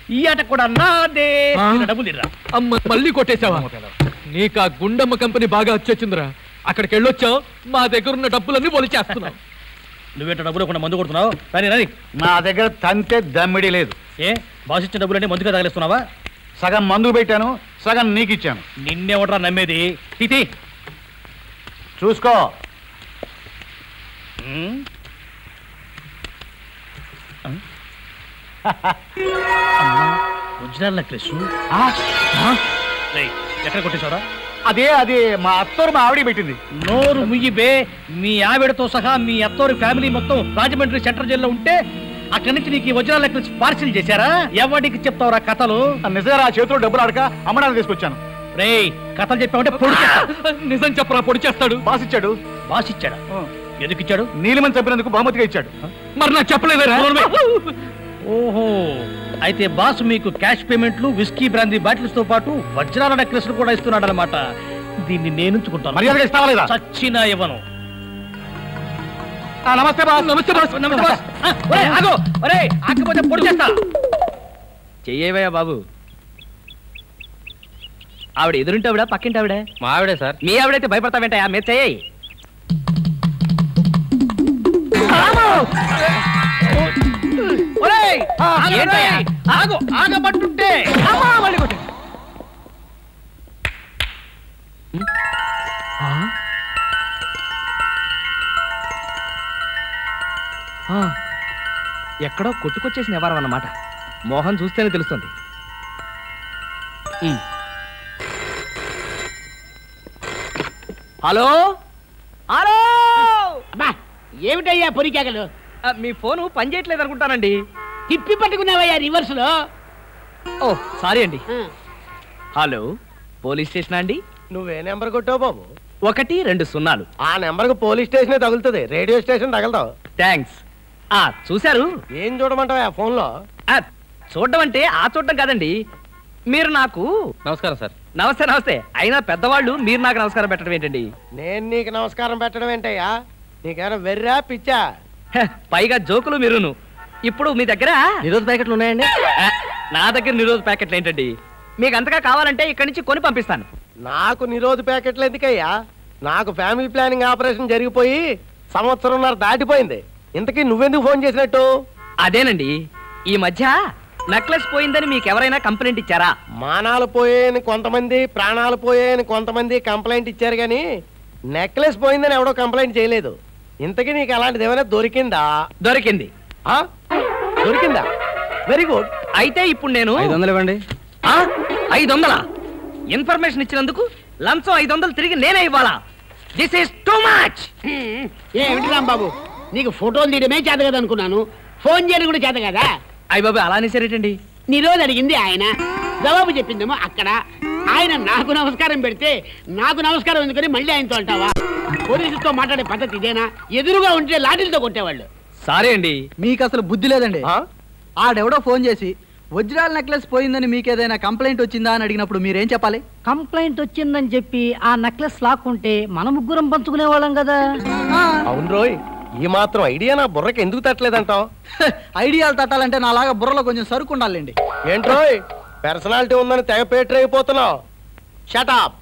ఈ ఆట కూడా నాదే ఆ? ఇలా డబ్బులు ఇర్రా అమ్మ మళ్ళీ కొట్టేశావా నీకు ఆ గుండమ్మ కంపెనీ బాగా వచ్చొచ్చిందిరా అక్కడికి వెళ్ళొచ్చావు మా దగ్గర ఉన్న డబ్బులన్నీ బొలి చేస్తున్నావు నువ్వేంట డబ్బులు కూడా మందు కొడుతున్నావు కానీ రాని నా దగ్గర తంతే దమ్మిడి లేదు ఏ బాస్ ఇచ్చిన డబ్బులన్నీ మందుగా తగిలిస్తున్నావా సగం మందు పెట్టాను సగం నీకు ఇచ్చాను నిన్నే ఒకట్రా నమ్మేది తితి చూసుకో ఒరిజినల్ నెక్లెస్ ఆ, ఎక్కడ కొట్టేశారా అదే అదే మా అత్తోరు మా ఆవిడ పెట్టింది నోరు ముయ్యిబే మీ ఆవిడతో సహా మీ అత్తోరి ఫ్యామిలీ మొత్తం రాజమండ్రి సెంట్రల్ జైల్లో ఉంటే అక్కడి నుంచి నీకు ఈ వజ్రాల నెక్లెస్ పార్సిల్ చేశారా ఎవరికి చెప్తావురా కథలు నిజంగా ఆ చేతిలో డబ్బులు ఆడక అమ్మడానికి తీసుకొచ్చాను రేయ్ కథలు చెప్పావంటే పొడి చేస్తా. నిజం చెప్పరా పొడి చేస్తాడు బాస్ ఇచ్చాడు బాస్ ఇచ్చాడా ఎందుకు ఇచ్చాడు నీలిమని చంపినందుకు బహుమతిగా ఇచ్చాడు మరి నాకు చెప్పలేదురా ఓహో అయితే బాస్ మీకు క్యాష్ పేమెంట్లు విస్కీ బ్రాందీ బాటిల్స్ తో పాటు వజ్రాల నెక్లెస్ కూడా ఇస్తున్నాడు అనమాట దీన్ని నేను ఉంచుకుంటాను మర్యాదగా ఇస్తావా లేదా చచ్చినా ఇవ్వను ఆ, నమస్తే బాస్ నమస్తే బాస్ నమస్తే బాస్. ఆ, ఒరేయ్, ఆగు. ఒరేయ్, ఆగకపోతే పొడి చేస్తా చెయ్యేవయ్యా బాబు ఆవిడ ఎదురుంటే ఆవిడ పక్కింటి ఆవిడ మా ఆవిడే సార్ మీ ఆవిడైతే భయపడతావేంటయా మీరు చెయ్యి ఒరేయ్, ఆగు, ఏంటయ్యా? ఒరేయ్, ఆగు ఆగబట్టుంటే ఎక్కడో కొట్టుకొచ్చేసిన వ్యవహారం అన్నమాట మోహన్ చూస్తేనే తెలుస్తుంది ఉమ్. హలో హలో బా ఏమిటయ్యా పొరికాకలు ఆ, మీ ఫోను పని చేయట్లేదు అనుకుంటానండి తిప్పి పట్టుకున్నావయ్యా రివర్స్ లో ఓ సారీ అండి హలో పోలీస్ స్టేషన్ అండి నువ్వే నెంబర్ కొట్టావు బాబు ఒకటి రెండు సున్నాలు ఆ నెంబర్కి పోలీస్ స్టేషనే తగులుతుంది రేడియో స్టేషన్ తగలదావు థ్యాంక్స్ ఆ చూశారు ఏం చూడమంటావు ఆ ఫోన్లో ఆ, చూడడం అంటే ఆ చూడడం కాదండి మీరు నాకు నమస్కారం సార్ నమస్తే నమస్తే అయినా పెద్దవాళ్ళు మీరు నాకు నమస్కారం పెట్టడం ఏంటండి నేను నీకు నమస్కారం పెట్టడం ఏంటయ్యా నీకేమైనా వెర్రా పిచ్చా హ, పైగా జోకులు మీరును ఇప్పుడు మీ దగ్గర ఈరోజు ప్యాకెట్లు ఉన్నాయండి ఆ, నా దగ్గర నిరోధ ప్యాకెట్లు ఏంటండి మీకు అంతగా కావాలంటే ఇక్కడి నుంచి కొని పంపిస్తాను నాకు నిరోధ ప్యాకెట్లు ఎందుకయ్యా నాకు ఫ్యామిలీ ప్లానింగ్ ఆపరేషన్ జరిగిపోయి సంవత్సరంన్నర దాటిపోయింది ఇంతకీ నువ్వెందుకు ఫోన్ చేసినట్టు అదేనండి ఈ మధ్య నెక్లెస్ పోయిందని మీకు ఎవరైనా కంప్లైంట్ ఇచ్చారా మానాలు పోయాయని కొంతమంది ప్రాణాలు పోయాయని కొంతమంది కంప్లైంట్ ఇచ్చారు కానీ నెక్లెస్ పోయిందని ఎవడో కంప్లైంట్ చేయలేదు ఇంతకీ నీకు అలాంటిది ఏమైనా దొరికిందా దొరికింది ఆ? దొరికిందా వెరీ గుడ్ అయితే ఇప్పుడు నేను వందలు ఇవ్వండి ఆ? ఐదు వందలా ఇన్ఫర్మేషన్ ఇచ్చినందుకు లంచం ఐదు వందలు తిరిగి నేనే ఇవ్వాలా దిస్ ఇస్ టూ మచ్ ఏమిటి రాంబాబు నీకు ఫోటోలు తీయడమే చేత కదా అనుకున్నాను ఫోన్ చేయడం కూడా చేత కదా అయ్య బాబు అలానే సరేటండి నీ రోజు అడిగింది ఆయన జవాబు చెప్పిందేమో అక్కడ ఆయన నాకు నమస్కారం పెడితే నాకు నమస్కారం ఎందుకని మళ్ళీ ఆయనతో అంటావా పోలీసులతో మాట్లాడే పద్ధతి ఇదేనా ఎదురుగా ఉంటే లాఠీలతో కొట్టేవాళ్ళు సారీ అండి మీకు అసలు బుద్ధి లేదండి ఆ? ఆడెవడో ఫోన్ చేసి వజ్రాల నెక్లెస్ పోయిందని మీకేదైనా కంప్లైంట్ వచ్చిందా అని అడిగినప్పుడు మీరేం చెప్పాలి కంప్లైంట్ వచ్చిందని చెప్పి ఆ నెక్లెస్ లాక్కుంటే మన ముగ్గురం పంచుకునే వాళ్ళం కదా అవును రోయ్ ఈ మాత్రం ఐడియా నా బుర్రకి ఎందుకు తట్టలేదంటావు ఐడియాలు తట్టాలంటే నాలాగా బుర్రలో కొంచెం సరుకు ఉండాలండి ఏంట్రోయ్ పర్సనాలిటీ ఉందని తెగ పేటర్ అయిపోతున్నావు షటప్